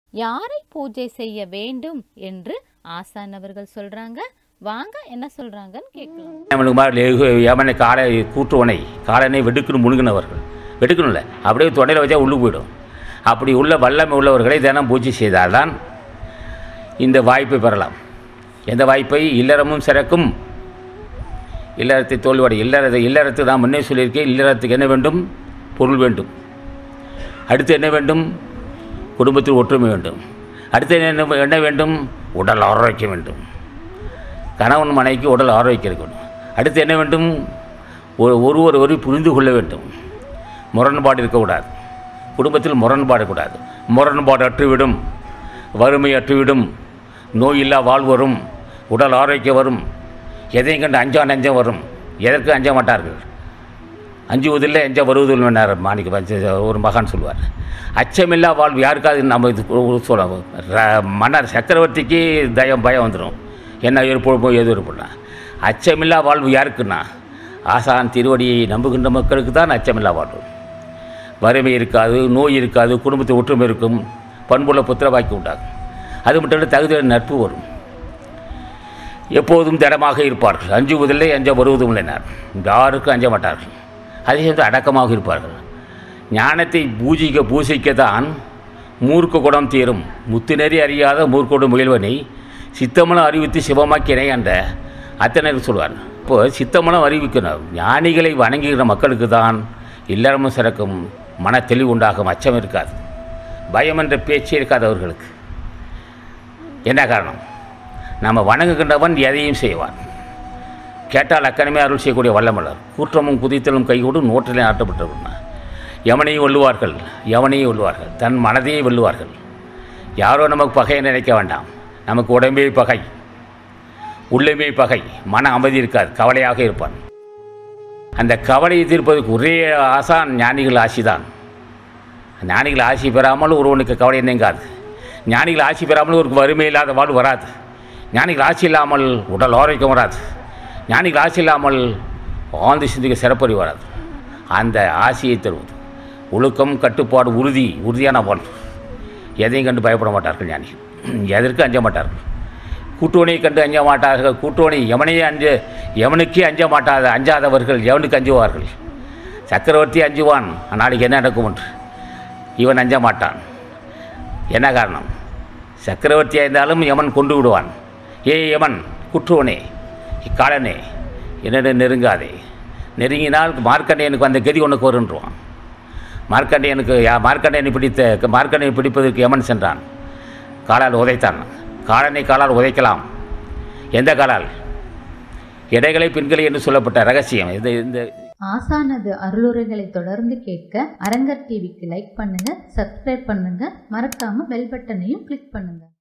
யாரை பூஜை செய்ய வேண்டும் என்று ஆசான் அவர்கள் சொல்றாங்க வாங்க என்ன சொல்றாங்கன்னு கேட்கலாம் நம்மளுக்கு மாதிரி யமனை காலை கூட்டுவனை காலனை வெடுக்குன்னு முழுங்கினவர்கள் வெடுக்கணும்ல அப்படியே தொண்டையில் வச்சா உள்ளு போயிடும் அப்படி உள்ள வல்லமை உள்ளவர்களை தினம் பூஜை செய்தால்தான் இந்த வாய்ப்பை பெறலாம் எந்த வாய்ப்பை இல்லறமும் சிறக்கும் இல்லறத்தை தோல்வடை இல்லறத்தை இல்லறத்துக்கு நான் முன்னே சொல்லியிருக்கேன் இல்லறத்துக்கு என்ன வேண்டும் பொருள் வேண்டும் அடுத்து என்ன வேண்டும் குடும்பத்தில் ஒற்றுமை வேண்டும் அடுத்து என்ன என்ன வேண்டும் உடல் ஆரோக்கியம் வேண்டும் கணவன் மனைவிக்கு உடல் ஆரோக்கியம் இருக்கணும் அடுத்து என்ன வேண்டும் ஒரு ஒருவர் ஒரு புரிந்து கொள்ள வேண்டும் முரண்பாடு இருக்கக்கூடாது குடும்பத்தில் முரண்பாடு கூடாது முரண்பாடு அற்றுவிடும் வறுமை அற்றுவிடும் நோய் இல்லா வாழ்வு வரும் உடல் ஆரோக்கியம் வரும் எதையும் கண்டு அஞ்சா நஞ்சம் வரும் எதற்கு அஞ்ச மாட்டார்கள் அஞ்சுவதில்லை அஞ்ச வருவதில்லை என்னார் மாணிக்க பஞ்ச ஒரு மகான் சொல்லுவார் அச்சமில்லா வாழ்வு யாருக்காவது நம்ம இது சொல்ல ர- மன்னர் சக்கரவர்த்திக்கு தயம் பயம் வந்துடும் என்ன ஏற்படுமோ எது ஏற்படா அச்சமில்லா வாழ்வு யாருக்குன்னா ஆசான் திருவடியை நம்புகின்ற மக்களுக்கு தான் அச்சமில்லா வாழ்வு வறுமை இருக்காது நோய் இருக்காது குடும்பத்தை ஒற்றுமை இருக்கும் பண்புள்ள புத்திர வாக்கி உண்டாகும் அது மட்டும் இல்லை தகுதியான நட்பு வரும் எப்போதும் திடமாக இருப்பார்கள் அஞ்சுவதில்லை அஞ்ச வருவதும் இல்லைனார் யாருக்கும் அஞ்ச மாட்டார்கள் அதே வந்து அடக்கமாக இருப்பார்கள் ஞானத்தை பூஜிக்க பூசிக்கத்தான் மூர்க்க குடம் தீரும் முத்துநெறி அறியாத மூர்க்கோடு முயல்வனை சித்தமனம் அறிவித்து சிவமாக்கினை என்ற அத்தனை சொல்வார் இப்போ சித்தமனம் அறிவிக்கணும் ஞானிகளை வணங்குகிற மக்களுக்கு தான் இல்லறமும் சிறக்கும் மன தெளிவு உண்டாகும் அச்சம் இருக்காது பயம் என்ற பேச்சே இருக்காது அவர்களுக்கு என்ன காரணம் நம்ம வணங்குகின்றவன் எதையும் செய்வான் கேட்டால் அக்கணமே அருள் செய்யக்கூடிய வல்லமலர் கூற்றமும் குதித்தலும் கைகூடு நோற்றிலே ஆட்டப்பட்டவர்கள் எவனையும் வெல்லுவார்கள் எவனையும் வெல்லுவார்கள் தன் மனதையே வெல்லுவார்கள் யாரோ நமக்கு பகையை நினைக்க வேண்டாம் நமக்கு உடம்பே பகை உள்ளமே பகை மன அமைதி இருக்காது கவலையாக இருப்பான் அந்த கவலையை தீர்ப்பதற்கு ஒரே ஆசான் ஞானிகள் ஆசிதான் ஞானிகள் ஆசி பெறாமல் ஒருவனுக்கு கவலை நீங்காது ஞானிகள் ஆசி பெறாமல் ஒரு வறுமை இல்லாத வாழ்வு வராது ஞானிகள் ஆசி இல்லாமல் உடல் ஆரோக்கியம் வராது ஞானிகள் ஆசி இல்லாமல் ஆழ்ந்து சிந்திக்க சிறப்பறி வராது அந்த ஆசையை தருவது ஒழுக்கம் கட்டுப்பாடு உறுதி உறுதியான வாழ்வு எதையும் கண்டு பயப்பட மாட்டார்கள் ஞானிகள் எதற்கு அஞ்ச மாட்டார்கள் கூட்டுவனை கண்டு அஞ்ச மாட்டார்கள் கூட்டுவனை எவனையே அஞ்ச எவனுக்கே அஞ்ச மாட்டாத அஞ்சாதவர்கள் எவனுக்கு அஞ்சுவார்கள் சக்கரவர்த்தி அஞ்சுவான் நாளைக்கு என்ன நடக்கும் என்று இவன் அஞ்ச மாட்டான் என்ன காரணம் சக்கரவர்த்தியாக இருந்தாலும் யமன் கொண்டு விடுவான் ஏ யமன் குற்றுவனே இக்காலனே என்னிடம் நெருங்காதே நெருங்கினால் மார்க்கண்டேயனுக்கு அந்த கதி உனக்கு வருன்றுவான் மார்க்கண்டேயனுக்கு யா மார்க்கண்டேயனை பிடித்த மார்க்கண்டேயனை பிடிப்பதற்கு யமன் சென்றான் காலால் உதைத்தான் காலனை காலால் உதைக்கலாம் எந்த காலால் இடைகளை பின்களை என்று சொல்லப்பட்ட ரகசியம் இது இந்த ஆசானது அருளுரைகளை தொடர்ந்து கேட்க அரங்கர் டிவிக்கு லைக் பண்ணுங்க சப்ஸ்கிரைப் பண்ணுங்க மறக்காம பெல் பட்டனையும் கிளிக் பண்ணுங்க